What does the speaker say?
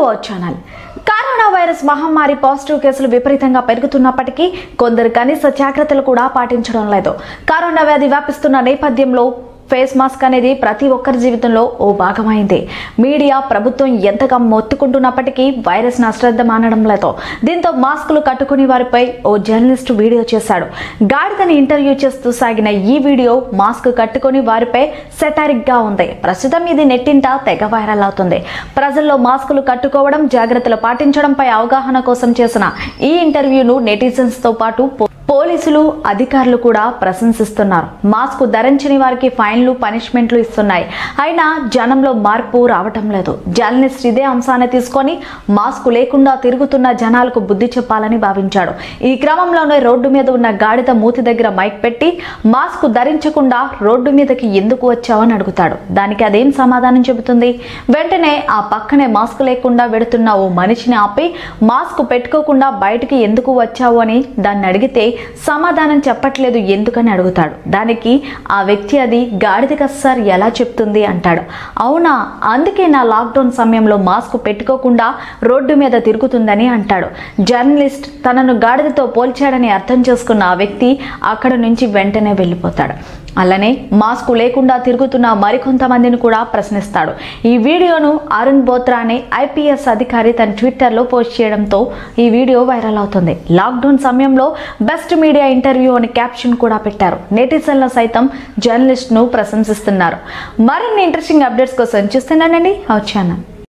hour channel corona virus మహమ్మారి positive కేసులు విపరీతంగా పెరుగుతున్నప్పటికీ కొందరు కనీస జాగ్రత్తలు కూడా పాటించడం లేదు కరోనా వ్యాధి వ్యాపిస్తున్న నేపథ్యంలో ఫేస్ మాస్క్ అనేది ప్రతి ఒక్కరి జీవితంలో ఓ భాగమైంది మీడియా ప్రభుత్వం ఎంతగా మొత్తుకుంటున్నప్పటికీ వైరస్ అశ్రద్ధ మానడం లేదు దీంతో మాస్కులు కట్టుకుని వారిపై ఓ జర్నలిస్ట్ వీడియో చేశాడు గాడిదని ఇంటర్వ్యూ చేస్తూ సాగిన ఈ వీడియో మాస్క్ కట్టుకొని వారిపై సెటారిక్ గా ఉంది ప్రస్తుతం ఇది నెట్టింట తెగ వైరల్ అవుతుంది ప్రజల్లో మాస్కులు కట్టుకోవడం జాగ్రత్తలు పాటించడంపై అవగాహన కోసం చేసిన ఈ ఇంటర్వ్యూను నెటిజన్స్ తో పాటు పో- పోలీసులు అధికారులు కూడా ప్రశంసిస్తున్నారు మాస్క్ ధరించని వారికి ఫైన్లు పనిష్మెంట్లు ఇస్తున్నాయి అయినా జనంలో మార్పు రావటం లేదు జర్నలిస్ట్ ఇదే అంశాన్ని తీసుకొని మాస్క్ లేకుండా తిరుగుతున్న జనాలకు బుద్ధి చెప్పాలని భావించాడు ఈ క్రమంలోనే రోడ్డు మీద ఉన్న గాడిద మూతి దగ్గర మైక్ పెట్టి మాస్క్ ధరించకుండా రోడ్డు మీదకి ఎందుకు వచ్చావని అడుగుతాడు దానికి అదేం సమాధానం చెబుతుంది వెంటనే ఆ పక్కనే మాస్క్ లేకుండా వెడుతున్న ఓ మనిషిని ఆపి మాస్క్ పెట్టుకోకుండా బయటికి ఎందుకు వచ్చావు అని దాన్ని అడిగితే సమాధానం చెప్పట్లేదు ఎందుకని అడుగుతాడు దానికి ఆ వ్యక్తి అది గాడిద సార్ ఎలా చెప్తుంది అంటాడు అవునా అందుకే నా లాక్డౌన్ సమయంలో మాస్క్ పెట్టుకోకుండా రోడ్డు మీద తిరుగుతుందని అంటాడు జర్నలిస్ట్ తనను గాడిదతో పోల్చాడని అర్థం చేసుకున్న ఆ వ్యక్తి అక్కడ నుంచి వెంటనే వెళ్ళిపోతాడు అలానే మాస్క్ లేకుండా తిరుగుతున్న మరికొంతమందిని కూడా ప్రశ్నిస్తాడు ఈ వీడియోను అరుణ్ బోత్రా అనే ఐపీఎస్ అధికారి తన ట్విట్టర్లో పోస్ట్ చేయడంతో ఈ వీడియో వైరల్ అవుతుంది లాక్డౌన్ సమయంలో బెస్ట్ మీడియా ఇంటర్వ్యూ అని క్యాప్షన్ కూడా పెట్టారు నెటిజన్ల సైతం జర్నలిస్ట్ను ప్రశంసిస్తున్నారు మరిన్ని ఇంట్రెస్టింగ్ అప్డేట్స్ కోసం చూస్తున్నానండి అవర్ ఛానల్